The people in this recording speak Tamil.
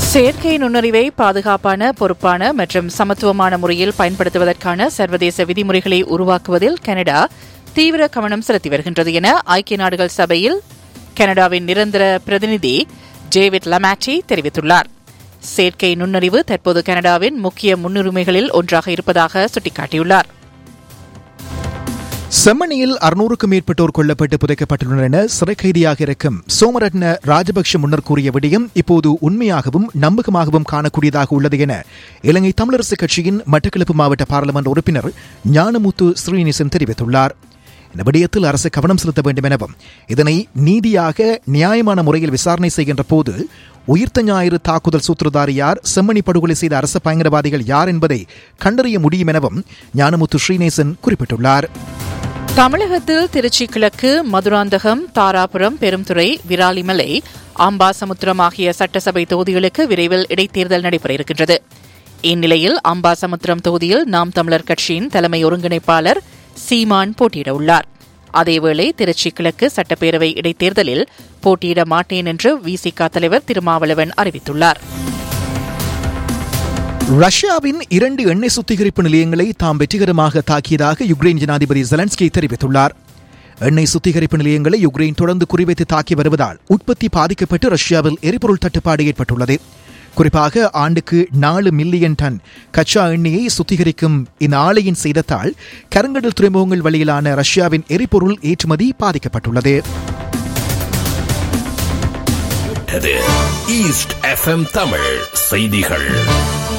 செயற்கை நுண்ணறிவை பாதுகாப்பான பொறுப்பான மற்றும் சமத்துவமான முறையில் பயன்படுத்துவதற்கான சர்வதேச விதிமுறைகளை உருவாக்குவதில் கனடா தீவிர கவனம் செலுத்தி வருகின்றது என ஐக்கிய நாடுகள் சபையில் கனடாவின் நிரந்தர பிரதிநிதி டேவிட் லமாட்டி தெரிவித்துள்ளார் செயற்கை நுண்ணறிவு தற்போது கனடாவின் முக்கிய முன்னுரிமைகளில் ஒன்றாக இருப்பதாக சுட்டிக்காட்டியுள்ளார் செம்மணியில் அறுநூறுக்கும் மேற்பட்டோர் கொல்லப்பட்டு புதைக்கப்பட்டுள்ளனர் என சிறை கைதியாக இருக்கும் சோமரட்ன ராஜபக்ஷ முன்னர் கூறிய விடயம் இப்போது உண்மையாகவும் நம்பகமாகவும் காணக்கூடியதாக உள்ளது என இலங்கை தமிழரசுக் கட்சியின் மட்டக்களப்பு மாவட்ட பாராளுமன்ற உறுப்பினர் ஞானமுத்து ஸ்ரீனிசன் தெரிவித்துள்ளார் இந்த விடயத்தில் அரசு கவனம் செலுத்த வேண்டும் எனவும் இதனை நீதியாக நியாயமான முறையில் விசாரணை செய்கின்ற போது உயிர்த்த ஞாயிறு தாக்குதல் சூத்திரதாரி யார் செம்மணி படுகொலை செய்த அரச பயங்கரவாதிகள் யார் என்பதை கண்டறிய முடியும் எனவும் ஞானமுத்து ஸ்ரீநேசன் குறிப்பிட்டுள்ளார் தமிழகத்தில் திருச்சி கிழக்கு மதுராந்தகம் தாராபுரம் பெரும்துறை விராலிமலை அம்பாசமுத்திரம் ஆகிய சட்டசபை தொகுதிகளுக்கு விரைவில் இடைத்தேர்தல் நடைபெற இருக்கின்றது இந்நிலையில் அம்பாசமுத்திரம் தொகுதியில் நாம் தமிழர் கட்சியின் தலைமை ஒருங்கிணைப்பாளர் சீமான் போட்டியிட உள்ளார் அதேவேளை திருச்சி கிழக்கு சட்டப்பேரவை இடைத்தேர்தலில் போட்டியிட மாட்டேன் என்று விசிக தலைவர் திருமாவளவன் அறிவித்துள்ளார் ரஷ்யாவின் இரண்டு எண்ணெய் சுத்திகரிப்பு நிலையங்களை தாம் வெற்றிகரமாக தாக்கியதாக யுக்ரைன் ஜனாதிபதி ஜெலன்ஸ்கி தெரிவித்துள்ளார் எண்ணெய் சுத்திகரிப்பு நிலையங்களை யுக்ரைன் தொடர்ந்து குறிவைத்து தாக்கி வருவதால் உற்பத்தி பாதிக்கப்பட்டு ரஷ்யாவில் எரிபொருள் தட்டுப்பாடு ஏற்பட்டுள்ளது குறிப்பாக ஆண்டுக்கு நாலு மில்லியன் டன் கச்சா எண்ணெயை சுத்திகரிக்கும் இந்த ஆலையின் சேதத்தால் கருங்கடல் துறைமுகங்கள் வழியிலான ரஷ்யாவின் எரிபொருள் ஏற்றுமதி பாதிக்கப்பட்டுள்ளது ஈஸ்ட் எஃப்எம் தமிழ் செய்திகள்